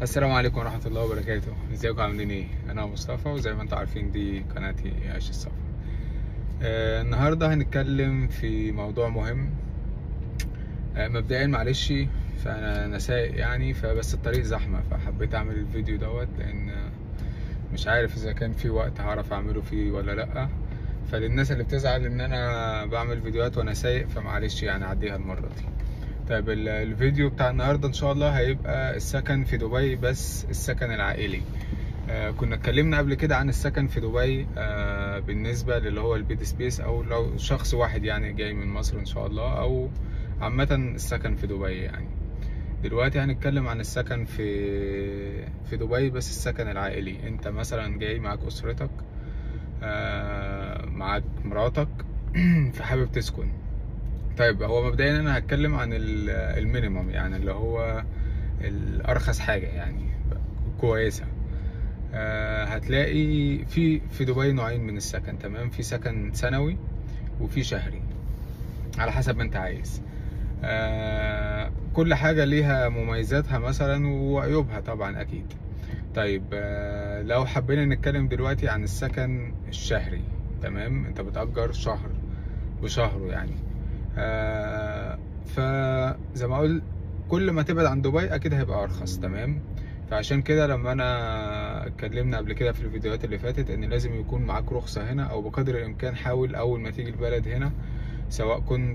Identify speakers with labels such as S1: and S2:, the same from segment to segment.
S1: السلام عليكم ورحمة الله وبركاته ازيكم عاملين ايه انا مصطفى وزي ما انتم عارفين دي قناتي عيش السفر آه النهاردة هنتكلم في موضوع مهم آه مبدئيا معلش فانا انا سايق يعني فبس الطريق زحمة فحبيت اعمل الفيديو دوت لان مش عارف اذا كان في وقت هعرف اعمله فيه ولا لا فللناس اللي بتزعل ان انا بعمل فيديوهات وانا سايق فمعلش يعني عديها المرة دي طيب ال- الفيديو بتاع النهارده ان شاء الله هيبقى السكن في دبي بس السكن العائلي آه كنا اتكلمنا قبل كده عن السكن في دبي آه بالنسبه للي هو البيت سبيس او لو شخص واحد يعني جاي من مصر ان شاء الله او عامه السكن في دبي يعني دلوقتي هنتكلم عن السكن في في دبي بس السكن العائلي انت مثلا جاي معاك اسرتك آه معاك مراتك فحابب تسكن طيب هو مبدئيا انا هتكلم عن ال- المينيمم يعني اللي هو الارخص حاجه يعني كويسه آه، هتلاقي في في دبي نوعين من السكن تمام في سكن سنوي وفي شهري على حسب ما انت عايز آه، كل حاجه ليها مميزاتها مثلا وعيوبها طبعا اكيد طيب آه، لو حبينا نتكلم دلوقتي عن السكن الشهري تمام انت بتأجر شهر بشهره يعني آه فزي ما اقول كل ما تبعد عن دبي اكيد هيبقى ارخص تمام فعشان كده لما انا اتكلمنا قبل كده في الفيديوهات اللي فاتت ان لازم يكون معاك رخصة هنا او بقدر الامكان حاول اول ما تيجي البلد هنا سواء كنت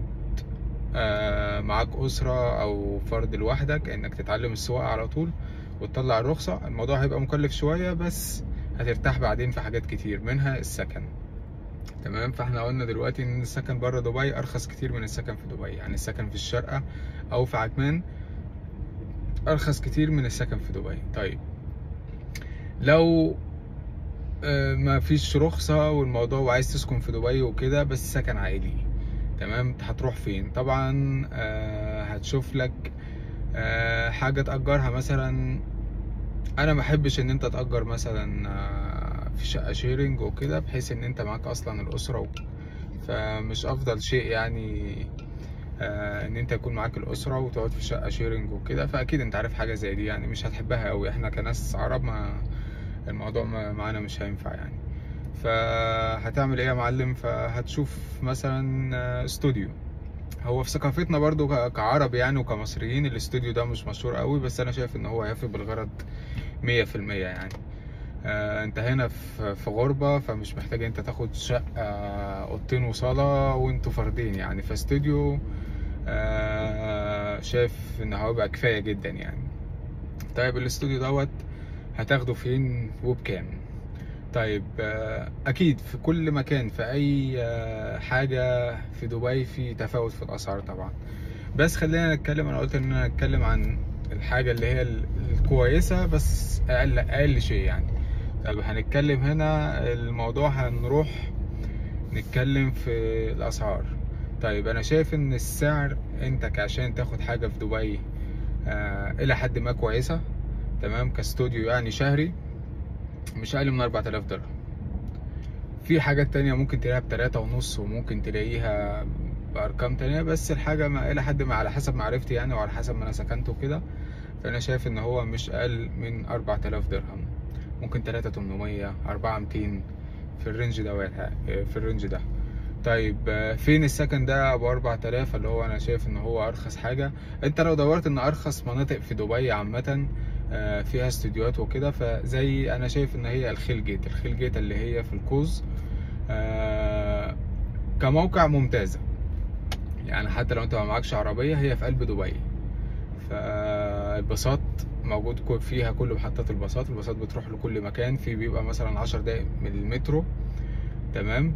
S1: آه معاك اسرة او فرد لوحدك انك تتعلم السواقة على طول وتطلع الرخصة الموضوع هيبقى مكلف شوية بس هترتاح بعدين في حاجات كتير منها السكن تمام فاحنا قلنا دلوقتي ان السكن بره دبي ارخص كتير من السكن في دبي يعني السكن في الشارقة او في عجمان ارخص كتير من السكن في دبي طيب لو آه، ما فيش رخصة والموضوع وعايز تسكن في دبي وكده بس سكن عائلي تمام هتروح فين طبعا آه، هتشوف لك آه، حاجة تأجرها مثلا انا ما احبش ان انت تأجر مثلا آه، في شقة شيرنج وكده بحيث ان انت معاك اصلا الاسرة و... فمش افضل شيء يعني آه، ان انت يكون معاك الاسرة وتقعد في شقة شيرنج وكده فاكيد انت عارف حاجة زي دي يعني مش هتحبها قوي احنا كناس عرب ما الموضوع ما- معانا مش هينفع يعني فهتعمل ايه يا معلم فهتشوف مثلا آه، استوديو هو في ثقافتنا برضو ك- كعرب يعني وكمصريين الاستوديو ده مش مشهور قوي بس انا شايف ان هو هيفي بالغرض مية في المية يعني آه انت هنا في في غربة فمش محتاج انت تاخد شقة اوضتين وصالة وانتوا فردين يعني فاستوديو آه شايف ان هو بقى كفاية جدا يعني طيب الاستوديو دوت هتاخده فين وبكام طيب آه، اكيد في كل مكان في اي آه، حاجة في دبي في تفاوت في الاسعار طبعا بس خلينا نتكلم انا قلت ان انا اتكلم عن الحاجة اللي هي ال- الكويسة بس اقل اقل شيء يعني طب هنتكلم هنا الموضوع هنروح نتكلم في الاسعار طيب انا شايف ان السعر انت عشان تاخد حاجة في دبي آه الى حد ما كويسة تمام كاستوديو يعني شهري مش اقل من 4000 درهم في حاجات تانية ممكن تلاقيها بتلاتة ونص وممكن تلاقيها بأرقام تانية بس الحاجة ما إلى حد ما على حسب معرفتي يعني وعلى حسب ما أنا سكنت وكده فأنا شايف إن هو مش أقل من أربعة آلاف درهم ممكن تلاتة تمنمية أربعة ميتين في الرينج ده في الرينج ده طيب آه، فين السكن ده ابو 4000 اللي هو انا شايف ان هو ارخص حاجه انت لو دورت ان ارخص مناطق في دبي عامه آه، فيها استوديوهات وكده فزي انا شايف ان هي الخيل جيت الخيل جيت اللي هي في الكوز آه، كموقع ممتازه يعني حتى لو انت ما معكش عربيه هي في قلب دبي فالباصات موجود كو- فيها كل محطات الباصات الباصات بتروح لكل مكان في بيبقى مثلا 10 دقايق من المترو تمام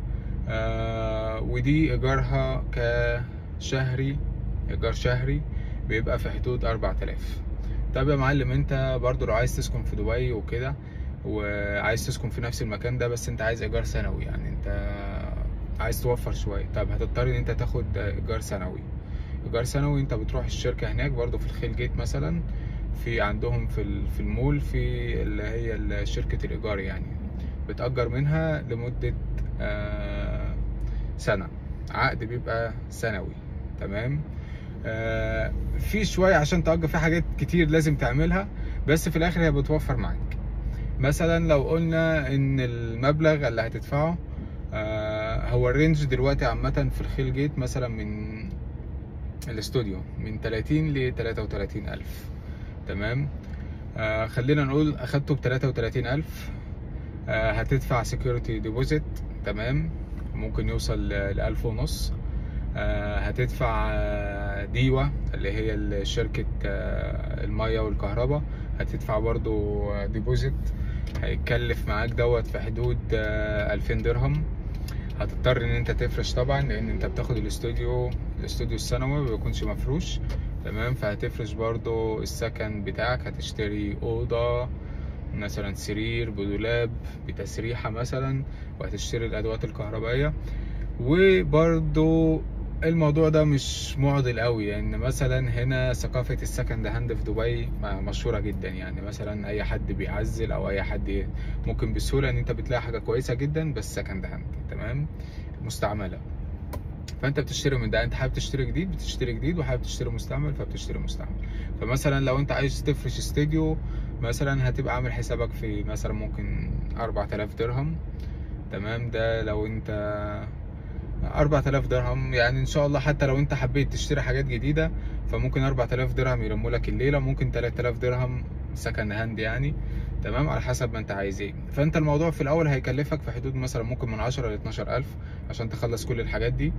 S1: آه ودي ايجارها كشهري ايجار شهري بيبقى في حدود 4000 طب يا معلم انت برضو لو عايز تسكن في دبي وكده وعايز تسكن في نفس المكان ده بس انت عايز ايجار سنوي يعني انت عايز توفر شويه طب هتضطر ان انت تاخد ايجار سنوي ايجار سنوي انت بتروح الشركه هناك برضو في الخيل جيت مثلا في عندهم في ال- في المول في اللي هي ال- شركه الايجار يعني بتأجر منها لمدة آه، سنة عقد بيبقى سنوي تمام آه، في شوية عشان تأجر في حاجات كتير لازم تعملها بس في الاخر هي بتوفر معاك مثلا لو قلنا ان المبلغ اللي هتدفعه آه، هو الرينج دلوقتي عامة في الخيل جيت مثلا من الاستوديو من 30 ل 33 ألف تمام آه خلينا نقول أخدته ب 33 ألف آه هتدفع سكيورتي ديبوزيت تمام ممكن يوصل ل 1000 ونص آه هتدفع آه ديوة اللي هي شركة آه المية والكهرباء هتدفع برضو ديبوزيت هيتكلف معاك دوت في حدود آه 2000 درهم هتضطر ان انت تفرش طبعا لان انت بتاخد الاستوديو الاستوديو السنوي ما بيكونش مفروش تمام فهتفرش برضو السكن بتاعك هتشتري اوضه مثلا سرير بدولاب بتسريحه مثلا وهتشتري الادوات الكهربائيه وبرضو الموضوع ده مش معضل قوي لان يعني مثلا هنا ثقافه السكند هاند في دبي مشهوره جدا يعني مثلا اي حد بيعزل او اي حد ممكن بسهوله ان انت بتلاقي حاجه كويسه جدا بس سكند هاند تمام مستعمله فانت بتشتري من ده انت حابب تشتري جديد بتشتري جديد وحابب تشتري مستعمل فبتشتري مستعمل فمثلا لو انت عايز تفرش استوديو مثلا هتبقى عامل حسابك في مثلا ممكن 4000 درهم تمام ده لو انت 4000 درهم يعني ان شاء الله حتى لو انت حبيت تشتري حاجات جديده فممكن 4000 درهم يلموا لك الليله ممكن 3000 درهم سكند هاند يعني تمام على حسب ما انت عايز ايه فانت الموضوع في الاول هيكلفك في حدود مثلا ممكن من 10 ل 12000 عشان تخلص كل الحاجات دي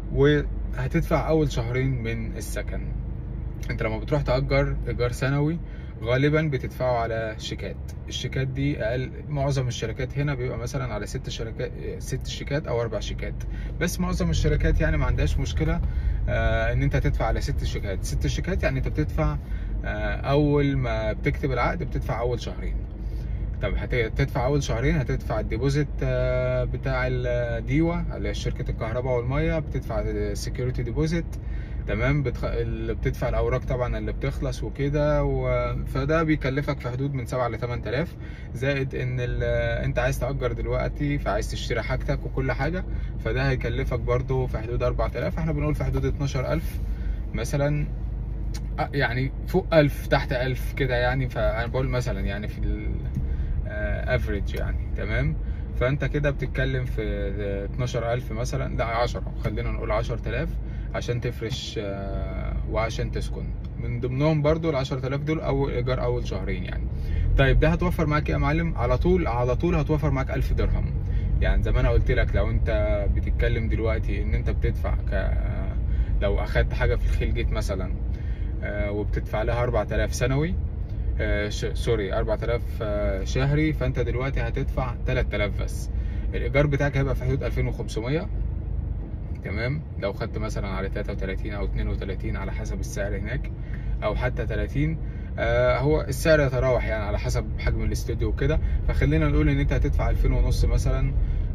S1: وهتدفع اول شهرين من السكن انت لما بتروح تأجر ايجار سنوي غالبا بتدفعوا على شيكات الشيكات دي اقل معظم الشركات هنا بيبقى مثلا على ست شركات ست شيكات او اربع شيكات بس معظم الشركات يعني ما عندهاش مشكله آه ان انت تدفع على ست شيكات ست شيكات يعني انت بتدفع آه اول ما بتكتب العقد بتدفع اول شهرين طب هتدفع اول شهرين هتدفع الديبوزيت بتاع الديوة اللي هي شركة الكهرباء والمية بتدفع السكيورتي ديبوزيت تمام بتخ... اللي بتدفع الاوراق طبعا اللي بتخلص وكده و... فده بيكلفك في حدود من 7 ل 8000 زائد ان ال... انت عايز تأجر دلوقتي فعايز تشتري حاجتك وكل حاجة فده هيكلفك برضو في حدود 4000 احنا بنقول في حدود 12000 مثلا يعني فوق 1000 تحت 1000 كده يعني فانا بقول مثلا يعني في ال... افريج يعني تمام فانت كده بتتكلم في 12000 مثلا لا 10 خلينا نقول 10000 عشان تفرش وعشان تسكن من ضمنهم برضو ال 10000 دول اول ايجار اول شهرين يعني طيب ده هتوفر معاك ايه يا معلم على طول على طول هتوفر معاك 1000 درهم يعني زي ما انا قلت لك لو انت بتتكلم دلوقتي ان انت بتدفع ك لو اخدت حاجه في الخيل جيت مثلا وبتدفع لها 4000 سنوي آه سوري 4000 آه شهري فانت دلوقتي هتدفع 3000 بس الايجار بتاعك هيبقى في حدود 2500 تمام لو خدت مثلا على 33 او 32 على حسب السعر هناك او حتى 30 آه هو السعر يتراوح يعني على حسب حجم الاستوديو وكده فخلينا نقول ان انت هتدفع 2000 ونص مثلا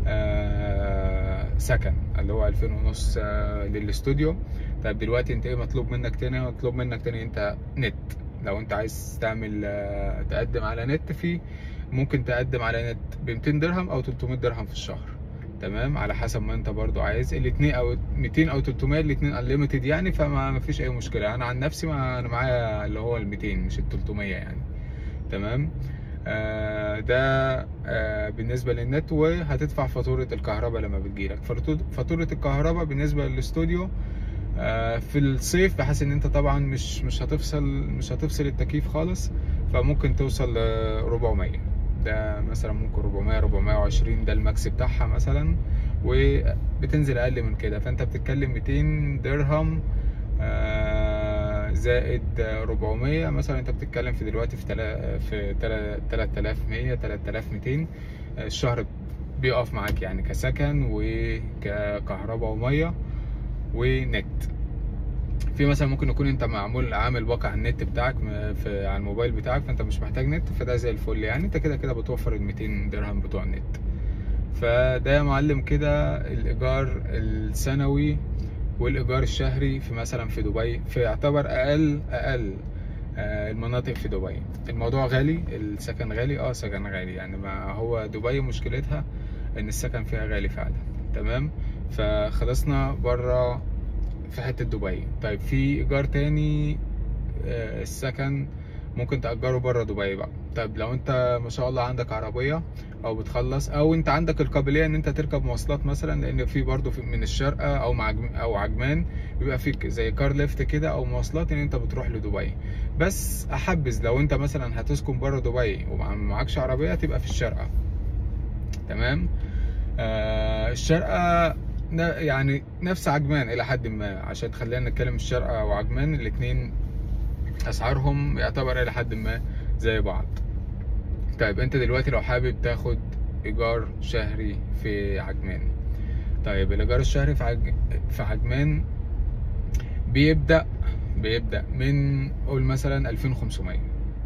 S1: سكن اللي هو 2000 ونص للاستوديو طيب دلوقتي انت ايه مطلوب منك تاني مطلوب منك تاني انت نت لو انت عايز تعمل تقدم على نت في ممكن تقدم على نت ب 200 درهم او 300 درهم في الشهر تمام على حسب ما انت برضو عايز الاثنين او 200 او 300 الاثنين انليمتد يعني فما فيش اي مشكله انا عن نفسي ما انا معايا اللي هو ال 200 مش ال 300 يعني تمام آه ده آه بالنسبه للنت وهتدفع فاتوره الكهرباء لما بتجيلك فاتوره الكهرباء بالنسبه للاستوديو في الصيف بحيث ان انت طبعا مش مش هتفصل مش هتفصل التكييف خالص فممكن توصل ل 400 ده مثلا ممكن 400 420 ده الماكس بتاعها مثلا وبتنزل اقل من كده فانت بتتكلم 200 درهم زائد 400 مثلا انت بتتكلم في دلوقتي في تلا في 3100 3200 الشهر بيقف معاك يعني كسكن وككهرباء وميه ونت في مثلا ممكن يكون انت معمول عامل باقة على النت بتاعك في على الموبايل بتاعك فانت مش محتاج نت فده زي الفل يعني انت كده كده بتوفر ال 200 درهم بتوع النت فده يا معلم كده الايجار السنوي والايجار الشهري في مثلا في دبي في يعتبر اقل اقل المناطق في دبي الموضوع غالي السكن غالي اه سكن غالي يعني ما هو دبي مشكلتها ان السكن فيها غالي فعلا تمام فخلصنا بره في حته دبي طيب في ايجار تاني السكن ممكن تأجره بره دبي بقى طب لو انت ما شاء الله عندك عربية او بتخلص او انت عندك القابلية ان انت تركب مواصلات مثلا لان في برضه في من الشارقة او مع او عجمان بيبقى فيك زي كار ليفت كده او مواصلات ان انت بتروح لدبي بس احبذ لو انت مثلا هتسكن بره دبي ومعكش عربية تبقى في الشارقة تمام آه الشارقة يعني نفس عجمان الى حد ما عشان خلينا نتكلم الشارقة وعجمان الاتنين اسعارهم يعتبر الى حد ما زي بعض طيب انت دلوقتي لو حابب تاخد ايجار شهري في عجمان طيب الايجار الشهري في عج... في عجمان بيبدا بيبدا من قول مثلا 2500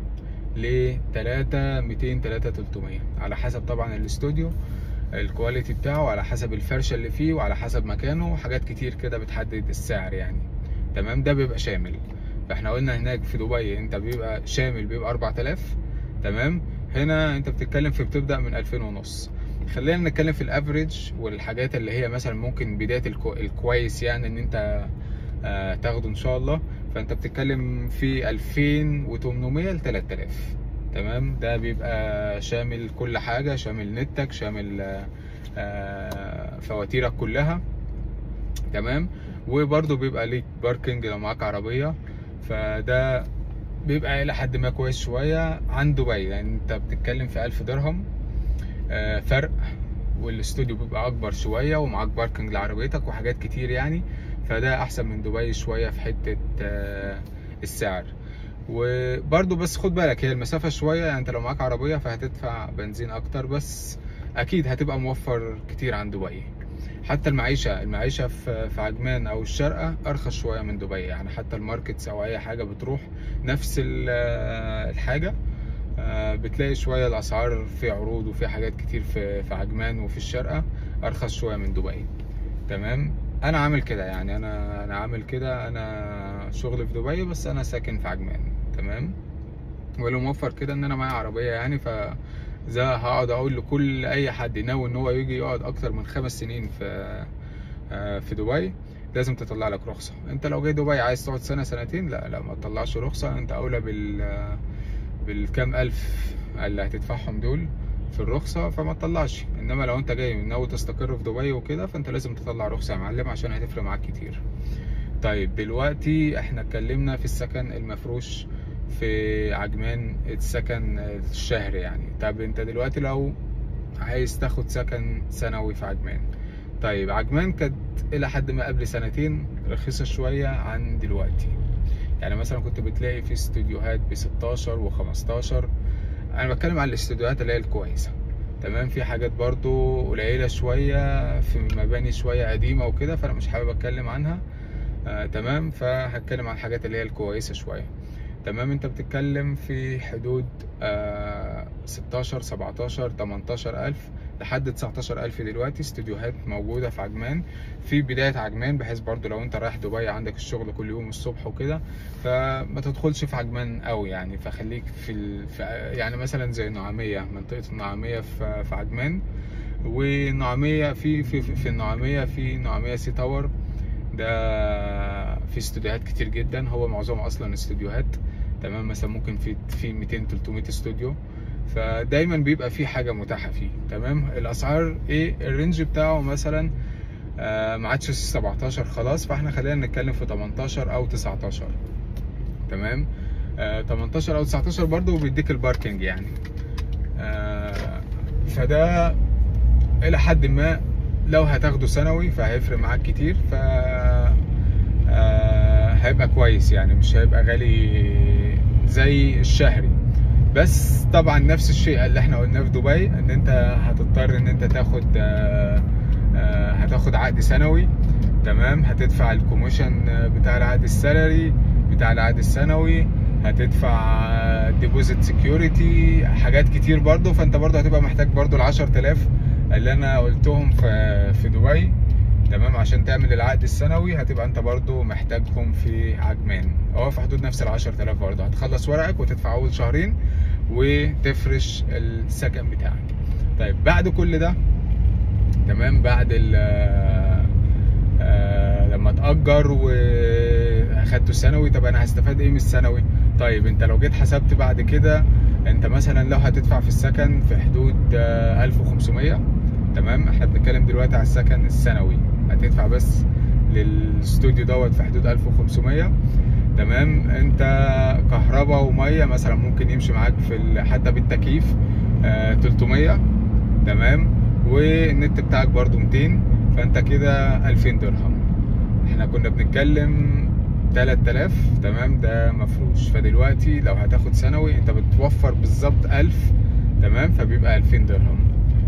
S1: ل 3 200 3 300 على حسب طبعا الاستوديو الكواليتي بتاعه على حسب الفرشه اللي فيه وعلى حسب مكانه حاجات كتير كده بتحدد السعر يعني تمام ده بيبقى شامل فاحنا قلنا هناك في دبي انت بيبقى شامل بيبقى 4000 تمام هنا انت بتتكلم في بتبدا من 2000 ونص خلينا نتكلم في الافريج والحاجات اللي هي مثلا ممكن بدايه الكو... الكويس يعني ان انت آه تاخده ان شاء الله فانت بتتكلم في 2800 ل 3000 تمام ده بيبقى شامل كل حاجه شامل نتك شامل آه فواتيرك كلها تمام وبرده بيبقى ليك باركنج لو معاك عربيه فده بيبقى الى حد ما كويس شويه عن دبي يعني انت بتتكلم في 1000 درهم آه فرق والاستوديو بيبقى اكبر شويه ومعاك باركنج لعربيتك وحاجات كتير يعني فده احسن من دبي شويه في حته آه السعر وبرده بس خد بالك هي المسافه شويه يعني انت لو معاك عربيه فهتدفع بنزين اكتر بس اكيد هتبقى موفر كتير عن دبي حتى المعيشة المعيشة في في عجمان أو الشارقة أرخص شوية من دبي يعني حتى الماركتس أو أي حاجة بتروح نفس الحاجة بتلاقي شوية الأسعار في عروض وفي حاجات كتير في في عجمان وفي الشارقة أرخص شوية من دبي تمام أنا عامل كده يعني أنا أنا عامل كده أنا شغلي في دبي بس أنا ساكن في عجمان تمام واللي موفر كده إن أنا معايا عربية يعني ف ده هقعد اقول لكل اي حد ناوي ان هو يجي يقعد اكتر من خمس سنين في في دبي لازم تطلع لك رخصه انت لو جاي دبي عايز تقعد سنه سنتين لا لا ما تطلعش رخصه انت اولى بال بالكام الف اللي هتدفعهم دول في الرخصه فما تطلعش انما لو انت جاي ناوي تستقر في دبي وكده فانت لازم تطلع رخصه يا معلم عشان هتفرق معاك كتير طيب دلوقتي احنا اتكلمنا في السكن المفروش في عجمان السكن الشهري يعني طب انت دلوقتي لو عايز تاخد سكن سنوي في عجمان طيب عجمان كانت الى حد ما قبل سنتين رخيصه شويه عن دلوقتي يعني مثلا كنت بتلاقي في استوديوهات ب 16 و15 انا بتكلم على الاستوديوهات اللي هي الكويسه تمام في حاجات برضو قليله شويه في مباني شويه قديمه وكده فانا مش حابب اتكلم عنها آه تمام فهتكلم عن الحاجات اللي هي الكويسه شويه تمام انت بتتكلم في حدود آه 16 17 18 الف لحد 19 الف دلوقتي استوديوهات موجودة في عجمان في بداية عجمان بحيث برضو لو انت رايح دبي عندك الشغل كل يوم الصبح وكده فما تدخلش في عجمان قوي يعني فخليك في, ال... في يعني مثلا زي النعامية منطقة النعامية في, في عجمان والنعامية في في في النعامية في نعامية سي تاور ده في استوديوهات كتير جدا هو معظمه اصلا استوديوهات تمام مثلا ممكن في في 200 300 استوديو فدايما بيبقى في حاجه متاحه فيه تمام الاسعار ايه الرينج بتاعه مثلا آه ما عادش 17 خلاص فاحنا خلينا نتكلم في 18 او 19 تمام آه 18 او 19 برضه بيديك الباركنج يعني آه فده الى حد ما لو هتاخده سنوي فهيفرق معاك كتير ف آه هيبقى كويس يعني مش هيبقى غالي زي الشهري بس طبعا نفس الشيء اللي احنا قلناه في دبي ان انت هتضطر ان انت تاخد آه آه هتاخد عقد سنوي تمام هتدفع الكوميشن بتاع العقد السالري بتاع العقد السنوي هتدفع ديبوزيت سكيورتي حاجات كتير برضو فانت برضو هتبقى محتاج برضو ال 10000 اللي انا قلتهم في في دبي تمام عشان تعمل العقد السنوي هتبقى انت برضو محتاجهم في عجمان اه في حدود نفس ال 10000 برضو هتخلص ورقك وتدفع اول شهرين وتفرش السكن بتاعك طيب بعد كل ده تمام بعد ال آه لما تأجر اخدته السنوي طب انا هستفاد ايه من السنوي طيب انت لو جيت حسبت بعد كده انت مثلا لو هتدفع في السكن في حدود آه، 1500 تمام احنا بنتكلم دلوقتي على السكن السنوي هتدفع بس للاستوديو دوت في حدود 1500 تمام انت كهرباء وميه مثلا ممكن يمشي معاك في ال- حتى بالتكييف آه 300 تمام والنت بتاعك برضو 200 فانت كده 2000 درهم احنا كنا بنتكلم 3000 تمام ده مفروش فدلوقتي لو هتاخد سنوي انت بتوفر بالظبط 1000 تمام فبيبقى 2000 درهم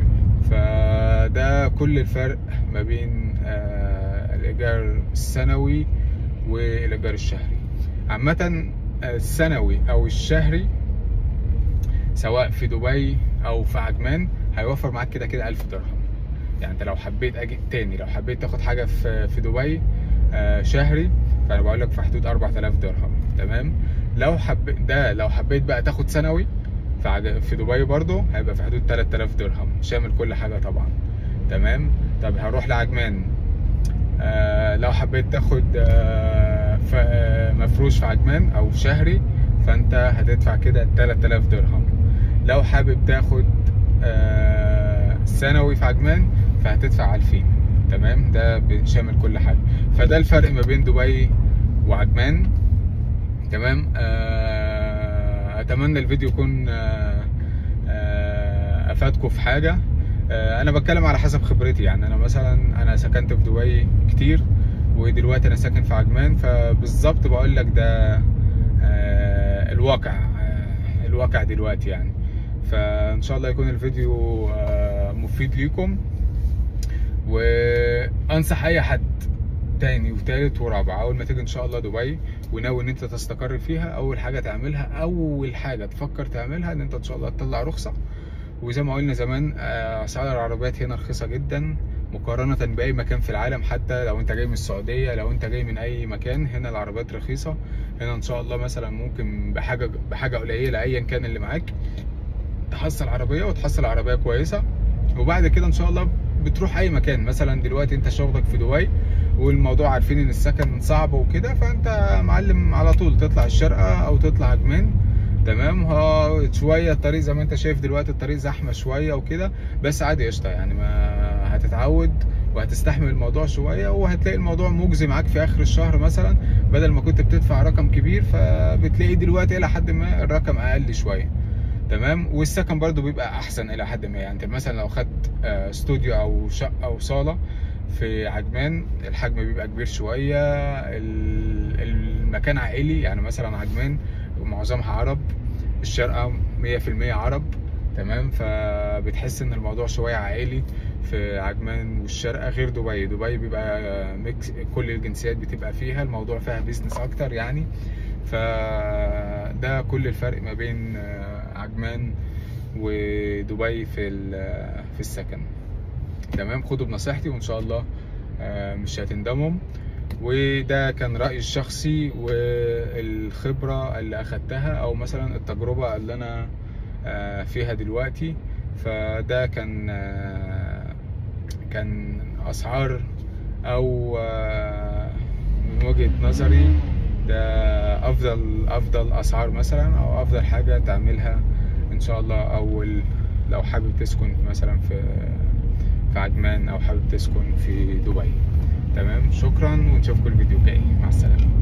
S1: فده كل الفرق ما بين آه، الايجار السنوي والايجار الشهري عامة السنوي او الشهري سواء في دبي او في عجمان هيوفر معاك كده كده 1000 درهم يعني انت لو حبيت اجي تاني لو حبيت تاخد حاجه في في دبي آه، شهري فانا بقول لك في حدود 4000 درهم تمام لو حبيت ده لو حبيت بقى تاخد سنوي في عج- في دبي برضه هيبقى في حدود 3000 درهم شامل كل حاجه طبعا تمام طب هروح لعجمان آه لو حبيت تاخد آه ف- آه، مفروش في عجمان او شهري فانت هتدفع كده 3000 درهم لو حابب تاخد آه سنوي في عجمان فهتدفع 2000 تمام ده شامل كل حاجه فده الفرق ما بين دبي وعجمان تمام آه اتمنى الفيديو يكون آه آه افادكم في حاجه آه انا بتكلم على حسب خبرتي يعني انا مثلا انا سكنت في دبي كتير ودلوقتي انا ساكن في عجمان فبالظبط بقول لك ده آه الواقع آه الواقع دلوقتي يعني فان شاء الله يكون الفيديو آه مفيد ليكم وانصح اي حد تاني وتالت ورابع اول ما تيجي ان شاء الله دبي وناوي ان انت تستقر فيها اول حاجه تعملها اول حاجه تفكر تعملها ان انت ان شاء الله تطلع رخصه وزي ما قلنا زمان آه، اسعار العربيات هنا رخيصه جدا مقارنه باي مكان في العالم حتى لو انت جاي من السعوديه لو انت جاي من اي مكان هنا العربيات رخيصه هنا ان شاء الله مثلا ممكن بحاجه بحاجه قليله ايا كان اللي معاك تحصل عربيه وتحصل عربيه كويسه وبعد كده ان شاء الله بتروح اي مكان مثلا دلوقتي انت شغلك في دبي والموضوع عارفين ان السكن صعب وكده فانت معلم على طول تطلع الشارقه او تطلع عجمان تمام ها شويه الطريق زي ما انت شايف دلوقتي الطريق زحمه شويه وكده بس عادي قشطه يعني ما هتتعود وهتستحمل الموضوع شويه وهتلاقي الموضوع مجزي معاك في اخر الشهر مثلا بدل ما كنت بتدفع رقم كبير فبتلاقي دلوقتي الى حد ما الرقم اقل شويه تمام والسكن برضو بيبقى احسن الى حد ما يعني انت مثلا لو خدت آه، استوديو او شقه او صاله في عجمان الحجم بيبقى كبير شويه ال- المكان عائلي يعني مثلا عجمان معظمها عرب الشارقه 100% عرب تمام فبتحس ان الموضوع شويه عائلي في عجمان والشارقه غير دبي دبي بيبقى ميكس كل الجنسيات بتبقى فيها الموضوع فيها بيزنس اكتر يعني فده كل الفرق ما بين آه، عجمان ودبي في ال- في السكن تمام خدوا بنصيحتي وان شاء الله آه، مش هتندموا وده كان رأيي الشخصي والخبرة اللي أخدتها أو مثلا التجربة اللي أنا آه، فيها دلوقتي فده كان آه، كان أسعار أو آه، من وجهة نظري ده أفضل أفضل أسعار مثلا أو أفضل حاجة تعملها إن شاء الله أول لو حابب تسكن مثلا في في عجمان أو حابب تسكن في دبي تمام شكرا ونشوفكم الفيديو الجاي مع السلامة